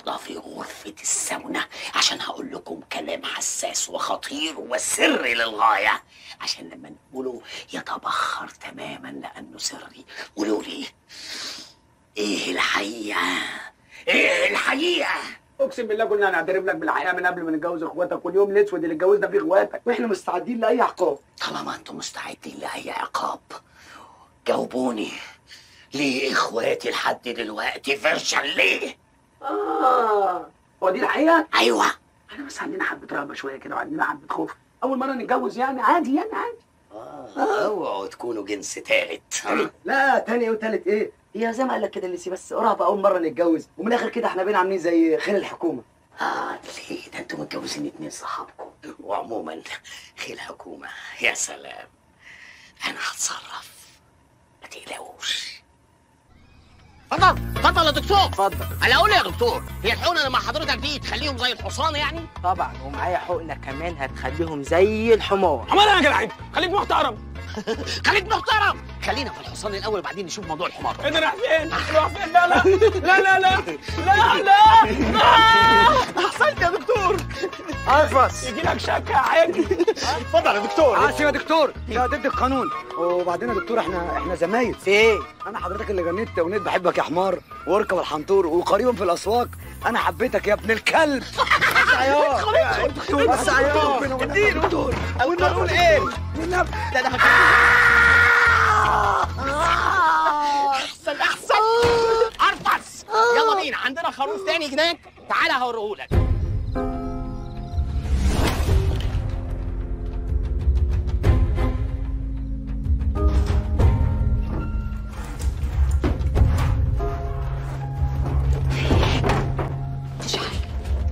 النهارده في غرفة الساونا عشان هقول لكم كلام حساس وخطير وسري للغاية عشان لما نقوله يتبخر تماما لأنه سري قولوا لي إيه الحقيقة؟ إيه الحقيقة؟ اقسم بالله كنا هنعترف لك بالحقيقه من قبل ما نتجوز اخواتك واليوم الاسود اللي اتجوزنا فيه اخواتك واحنا مستعدين لاي عقاب طالما انتم مستعدين لأي عقاب جاوبوني ليه إخواتي لحد دلوقتي فيرجن ليه؟ اه هو دي الحقيقه أيوه احنا بس عندنا حبه رهبه شويه كده وعندنا حبه خوف اول مره نتجوز يعني عادي يعني عادي آه، اوعوا تكونوا جنس تالت ها؟ لا تاني وتالت ايه هي زي ما قال لك كده اللي بس قرابه اول مره نتجوز ومن الاخر كده احنا بقينا عاملين زي خير الحكومه اه ليه ده انتوا متجوزين اتنين صحابكم وعموما خيل حكومة يا سلام انا هتصرف ما تقلقوش اتفضل اتفضل يا دكتور اتفضل انا اقول يا دكتور هي الحقنه اللي مع حضرتك دي تخليهم زي الحصان يعني طبعا ومعايا حقنه كمان هتخليهم زي الحمار عمال يا جدعان خليك محترم خليك محترم خلينا في الحصان الاول وبعدين نشوف موضوع الحمار انت رايح فين؟ رايح فين؟ لا لا لا لا لا لا لا احسنت يا دكتور ارفس يجي لك شك يا حاج اتفضل يا دكتور عاسي يا دكتور ده ضد القانون وبعدين يا دكتور احنا احنا زمايل في ايه انا حضرتك اللي غنيت اغنيه بحبك يا حمار واركب الحنطور وقريبا في الاسواق انا حبيتك يا ابن الكلب بس عيار بس عيار اديله دكتور اول ما نقول ايه والنبي ده انا احسن احسن ارفس يلا بينا عندنا خروف تاني هناك تعالى هوريهولك مفيش حاجة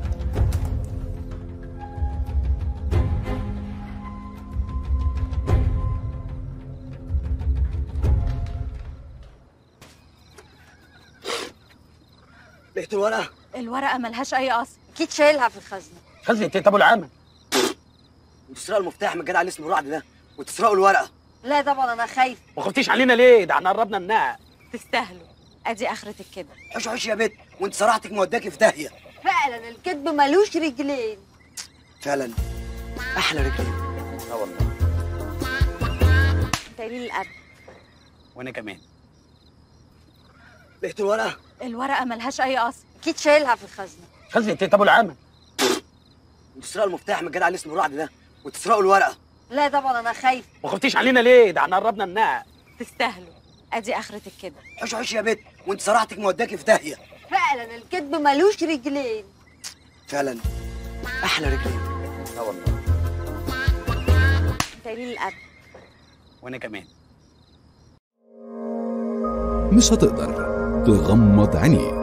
لقيت الورقه الورقة ملهاش أي أصل أكيد شايلها في الخزنة خزنة ايه طب العمل وتسرقوا المفتاح من الجدع اللي اسمه رعد ده وتسرقوا الورقه لا طبعا أنا خايف ما خفتيش علينا ليه؟ ده احنا قربنا ننام تستاهلوا أدي آخرتك كده حش حش يا بت وانت صراحتك موداكي في داهيه فعلا الكذب ملوش رجلين فعلا احلى رجلين اه والله انت قليل الأب وانا كمان لقيت الورقه الورقة ملهاش أي أصل أكيد شايلها في الخزنة خزنة ايه طب العمل وتسرقوا المفتاح من الجدع اللي اسمه رعد ده وتسرقوا الورقه لا طبعا أنا خايف ما خفتيش علينا ليه؟ ده احنا قربنا ننام تستاهلوا أدي آخرتك كده حش حش يا بت وانت صراحتك موداكي في داهيه فعلا الكذب ملوش رجلين فعلا احلى رجلين اه والله انت قليل الأب وانا كمان مش هتقدر تغمض عينيك